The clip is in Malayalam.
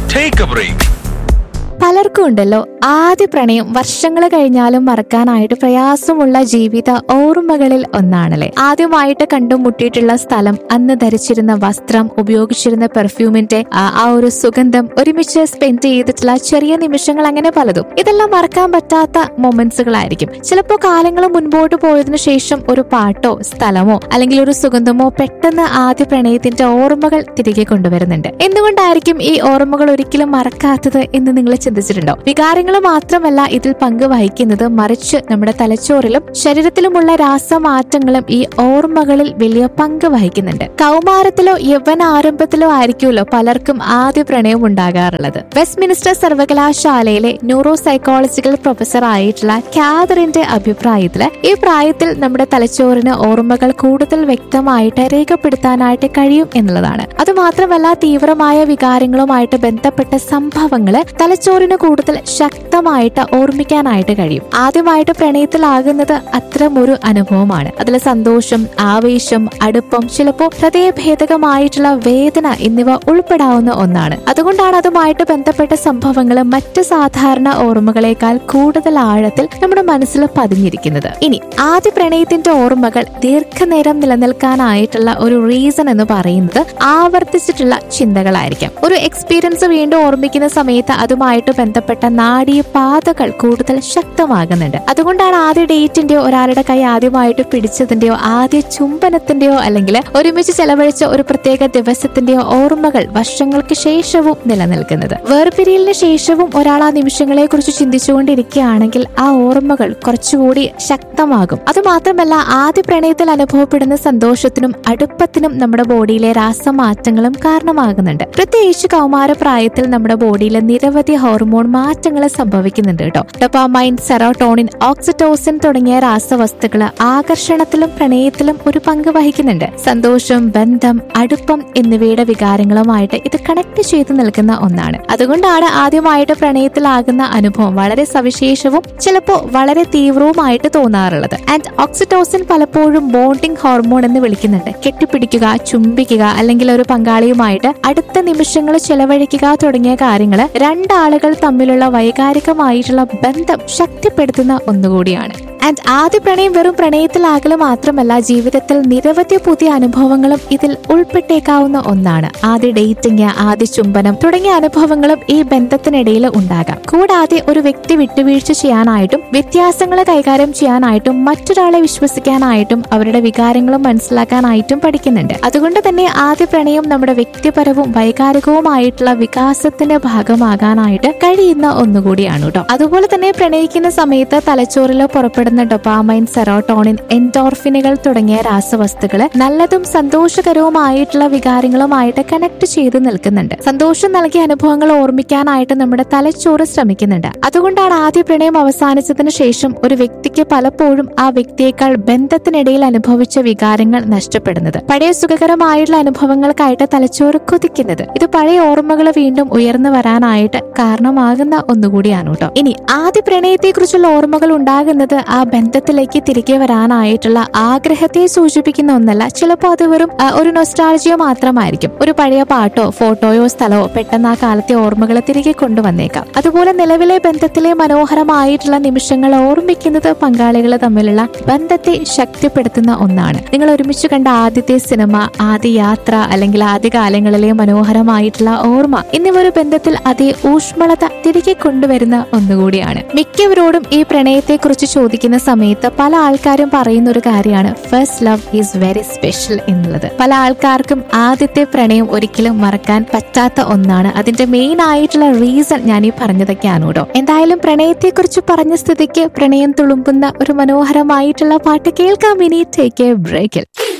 Take a break. പലർക്കും ഉണ്ടല്ലോ ആദ്യ പ്രണയം വർഷങ്ങൾ കഴിഞ്ഞാലും മറക്കാനായിട്ട് പ്രയാസമുള്ള ജീവിത ഓർമ്മകളിൽ ഒന്നാണല്ലേ ആദ്യമായിട്ട് കണ്ടുമുട്ടിയിട്ടുള്ള സ്ഥലം അന്ന് ധരിച്ചിരുന്ന വസ്ത്രം ഉപയോഗിച്ചിരുന്ന പെർഫ്യൂമിന്റെ ആ ആ ഒരു സുഗന്ധം ഒരുമിച്ച് സ്പെൻഡ് ചെയ്തിട്ടുള്ള ചെറിയ നിമിഷങ്ങൾ അങ്ങനെ പലതും ഇതെല്ലാം മറക്കാൻ പറ്റാത്ത മൊമെന്റ്സുകളായിരിക്കും ചിലപ്പോൾ കാലങ്ങൾ മുൻപോട്ട് പോയതിനു ശേഷം ഒരു പാട്ടോ സ്ഥലമോ അല്ലെങ്കിൽ ഒരു സുഗന്ധമോ പെട്ടെന്ന് ആദ്യ പ്രണയത്തിന്റെ ഓർമ്മകൾ തിരികെ കൊണ്ടുവരുന്നുണ്ട് എന്തുകൊണ്ടായിരിക്കും ഈ ഓർമ്മകൾ ഒരിക്കലും മറക്കാത്തത് എന്ന് നിങ്ങൾ ചിന്തിച്ചിട്ടുണ്ടോ വികാരങ്ങൾ മാത്രമല്ല ഇതിൽ പങ്ക് വഹിക്കുന്നത് മറിച്ച് നമ്മുടെ തലച്ചോറിലും ശരീരത്തിലുമുള്ള രാസമാറ്റങ്ങളും ഈ ഓർമ്മകളിൽ വലിയ പങ്ക് വഹിക്കുന്നുണ്ട് കൗമാരത്തിലോ യൗവന ആരംഭത്തിലോ ആയിരിക്കുമല്ലോ പലർക്കും ആദ്യ പ്രണയം ഉണ്ടാകാറുള്ളത് വെസ്റ്റ് മിനിസ്റ്റർ സർവകലാശാലയിലെ ന്യൂറോ സൈക്കോളജിക്കൽ പ്രൊഫസർ ആയിട്ടുള്ള കാതറിന്റെ അഭിപ്രായത്തില് ഈ പ്രായത്തിൽ നമ്മുടെ തലച്ചോറിന് ഓർമ്മകൾ കൂടുതൽ വ്യക്തമായിട്ട് രേഖപ്പെടുത്താനായിട്ട് കഴിയും എന്നുള്ളതാണ് അതുമാത്രമല്ല തീവ്രമായ വികാരങ്ങളുമായിട്ട് ബന്ധപ്പെട്ട സംഭവങ്ങള് തലച്ചോറിന് കൂടുതൽ ശക്തമായിട്ട് ഓർമ്മിക്കാനായിട്ട് കഴിയും ആദ്യമായിട്ട് പ്രണയത്തിലാകുന്നത് അത്തരം ഒരു അനുഭവമാണ് അതിൽ സന്തോഷം ആവേശം അടുപ്പം ചിലപ്പോ ഹൃദയഭേദകമായിട്ടുള്ള വേദന എന്നിവ ഉൾപ്പെടാവുന്ന ഒന്നാണ് അതുകൊണ്ടാണ് അതുമായിട്ട് ബന്ധപ്പെട്ട സംഭവങ്ങൾ മറ്റ് സാധാരണ ഓർമ്മകളെക്കാൾ കൂടുതൽ ആഴത്തിൽ നമ്മുടെ മനസ്സിൽ പതിഞ്ഞിരിക്കുന്നത് ഇനി ആദ്യ പ്രണയത്തിന്റെ ഓർമ്മകൾ ദീർഘനേരം നിലനിൽക്കാനായിട്ടുള്ള ഒരു റീസൺ എന്ന് പറയുന്നത് ആവർത്തിച്ചിട്ടുള്ള ചിന്തകളായിരിക്കാം ഒരു എക്സ്പീരിയൻസ് വീണ്ടും ഓർമ്മിക്കുന്ന സമയത്ത് അതുമായിട്ട് ബന്ധപ്പെട്ട നാടീയ പാതകൾ കൂടുതൽ ശക്തമാകുന്നുണ്ട് അതുകൊണ്ടാണ് ആദ്യ ഡേറ്റിന്റെയോ ഒരാളുടെ കൈ ആദ്യമായിട്ട് പിടിച്ചതിന്റെയോ ആദ്യ ചുംബനത്തിന്റെയോ അല്ലെങ്കിൽ ഒരുമിച്ച് ചെലവഴിച്ച ഒരു പ്രത്യേക ദിവസത്തിന്റെയോ ഓർമ്മകൾ വർഷങ്ങൾക്ക് ശേഷവും നിലനിൽക്കുന്നത് വേർപിരിയലിന് ശേഷവും ഒരാൾ ആ നിമിഷങ്ങളെ കുറിച്ച് ചിന്തിച്ചുകൊണ്ടിരിക്കുകയാണെങ്കിൽ ആ ഓർമ്മകൾ കുറച്ചുകൂടി ശക്തമാകും അതുമാത്രമല്ല ആദ്യ പ്രണയത്തിൽ അനുഭവപ്പെടുന്ന സന്തോഷത്തിനും അടുപ്പത്തിനും നമ്മുടെ ബോഡിയിലെ രാസമാറ്റങ്ങളും കാരണമാകുന്നുണ്ട് പ്രത്യേകിച്ച് കൗമാര പ്രായത്തിൽ നമ്മുടെ ബോഡിയിലെ നിരവധി ഹോർമോൺ മാറ്റങ്ങൾ സംഭവിക്കുന്നുണ്ട് കേട്ടോ ഡൊപ്പാമൈൻ സെറോട്ടോണിൻ ഓക്സിറ്റോസിൻ തുടങ്ങിയ രാസവസ്തുക്കൾ ആകർഷണത്തിലും പ്രണയത്തിലും ഒരു പങ്ക് വഹിക്കുന്നുണ്ട് സന്തോഷം ബന്ധം അടുപ്പം എന്നിവയുടെ വികാരങ്ങളുമായിട്ട് ഇത് കണക്ട് ചെയ്ത് നിൽക്കുന്ന ഒന്നാണ് അതുകൊണ്ടാണ് ആദ്യമായിട്ട് പ്രണയത്തിലാകുന്ന അനുഭവം വളരെ സവിശേഷവും ചിലപ്പോൾ വളരെ തീവ്രവുമായിട്ട് തോന്നാറുള്ളത് ആൻഡ് ഓക്സിറ്റോസിൻ പലപ്പോഴും ബോണ്ടിങ് ഹോർമോൺ എന്ന് വിളിക്കുന്നുണ്ട് കെട്ടിപ്പിടിക്കുക ചുംബിക്കുക അല്ലെങ്കിൽ ഒരു പങ്കാളിയുമായിട്ട് അടുത്ത നിമിഷങ്ങൾ ചെലവഴിക്കുക തുടങ്ങിയ കാര്യങ്ങൾ രണ്ടാളുകൾ തമ്മിലുള്ള വൈകാരികമായിട്ടുള്ള ബന്ധം ശക്തിപ്പെടുത്തുന്ന ഒന്നുകൂടിയാണ് ആൻഡ് ആദ്യ പ്രണയം വെറും പ്രണയത്തിലാകല് മാത്രമല്ല ജീവിതത്തിൽ നിരവധി പുതിയ അനുഭവങ്ങളും ഇതിൽ ഉൾപ്പെട്ടേക്കാവുന്ന ഒന്നാണ് ആദ്യ ഡേറ്റിംഗ് ആദ്യ ചുംബനം തുടങ്ങിയ അനുഭവങ്ങളും ഈ ബന്ധത്തിനിടയിൽ ഉണ്ടാകാം കൂടാതെ ഒരു വ്യക്തി വിട്ടുവീഴ്ച ചെയ്യാനായിട്ടും വ്യത്യാസങ്ങളെ കൈകാര്യം ചെയ്യാനായിട്ടും മറ്റൊരാളെ വിശ്വസിക്കാനായിട്ടും അവരുടെ വികാരങ്ങളും മനസ്സിലാക്കാനായിട്ടും പഠിക്കുന്നുണ്ട് അതുകൊണ്ട് തന്നെ ആദ്യ പ്രണയം നമ്മുടെ വ്യക്തിപരവും വൈകാരികവുമായിട്ടുള്ള വികാസത്തിന്റെ ഭാഗമാകാനായിട്ട് കഴിയുന്ന ഒന്നുകൂടിയാണ് കേട്ടോ അതുപോലെ തന്നെ പ്രണയിക്കുന്ന സമയത്ത് തലച്ചോറിൽ പുറപ്പെടുന്ന ഡൊപ്പാമൈൻ സെറോട്ടോണിൻ എൻഡോർഫിനുകൾ തുടങ്ങിയ രാസവസ്തുക്കൾ നല്ലതും സന്തോഷകരവുമായിട്ടുള്ള വികാരങ്ങളുമായിട്ട് കണക്ട് ചെയ്ത് നിൽക്കുന്നുണ്ട് സന്തോഷം നൽകിയ അനുഭവങ്ങൾ ഓർമ്മിക്കാനായിട്ട് നമ്മുടെ തലച്ചോറ് ശ്രമിക്കുന്നുണ്ട് അതുകൊണ്ടാണ് ആദ്യ പ്രണയം അവസാനിച്ചതിന് ശേഷം ഒരു വ്യക്തിക്ക് പലപ്പോഴും ആ വ്യക്തിയേക്കാൾ ബന്ധത്തിനിടയിൽ അനുഭവിച്ച വികാരങ്ങൾ നഷ്ടപ്പെടുന്നത് പഴയ സുഖകരമായിട്ടുള്ള അനുഭവങ്ങൾക്കായിട്ട് തലച്ചോറ് കൊതിക്കുന്നത് ഇത് പഴയ ഓർമ്മകൾ വീണ്ടും ഉയർന്നു വരാനായിട്ട് കാരണമാകുന്ന ഒന്നുകൂടിയാണ് കേട്ടോ ഇനി ആദ്യ പ്രണയത്തെ കുറിച്ചുള്ള ഓർമ്മകൾ ഉണ്ടാകുന്നത് ആ ബന്ധത്തിലേക്ക് തിരികെ വരാനായിട്ടുള്ള ആഗ്രഹത്തെ സൂചിപ്പിക്കുന്ന ഒന്നല്ല ചിലപ്പോൾ അത് വെറും ആ, ഒരു നൊസ്റ്റാൾജിയോ മാത്രമായിരിക്കും ഒരു പഴയ പാട്ടോ ഫോട്ടോയോ സ്ഥലമോ പെട്ടെന്ന് ആ കാലത്തെ ഓർമ്മകൾ തിരികെ കൊണ്ടുവന്നേക്കാം അതുപോലെ നിലവിലെ ബന്ധത്തിലെ മനോഹരമായിട്ടുള്ള നിമിഷങ്ങൾ ഓർമ്മിക്കുന്നത് പങ്കാളികൾ തമ്മിലുള്ള ബന്ധത്തെ ശക്തിപ്പെടുത്തുന്ന ഒന്നാണ് നിങ്ങൾ ഒരുമിച്ച് കണ്ട ആദ്യത്തെ സിനിമ ആദ്യ യാത്ര അല്ലെങ്കിൽ ആദ്യ കാലങ്ങളിലെ മനോഹരമായിട്ടുള്ള ഓർമ്മ എന്നിവ ഒരു ബന്ധത്തിൽ അതേ ഊഷ്മളത തിരികെ കൊണ്ടുവരുന്ന ഒന്നുകൂടിയാണ് മിക്കവരോടും ഈ പ്രണയത്തെ കുറിച്ച് ചോദിക്കുന്ന സമയത്ത് പല ആൾക്കാരും പറയുന്ന ഒരു കാര്യമാണ് first love is very special എന്നുള്ളത് പല ആൾക്കാർക്കും ആദ്യത്തെ പ്രണയം ഒരിക്കലും മറക്കാൻ പറ്റാത്ത ഒന്നാണ് അതിന്റെ മെയിൻ ആയിട്ടുള്ള റീസൺ ഞാൻ ഈ പറഞ്ഞതൊക്കെയാണ് കേട്ടോ എന്തായാലും പ്രണയത്തെ കുറിച്ച് പറഞ്ഞ സ്ഥിതിക്ക് പ്രണയം തുളുമ്പുന്ന ഒരു മനോഹരമായിട്ടുള്ള പാട്ട് കേൾക്കാം ഇനി ടേക്ക് എ ബ്രേക്കിൽ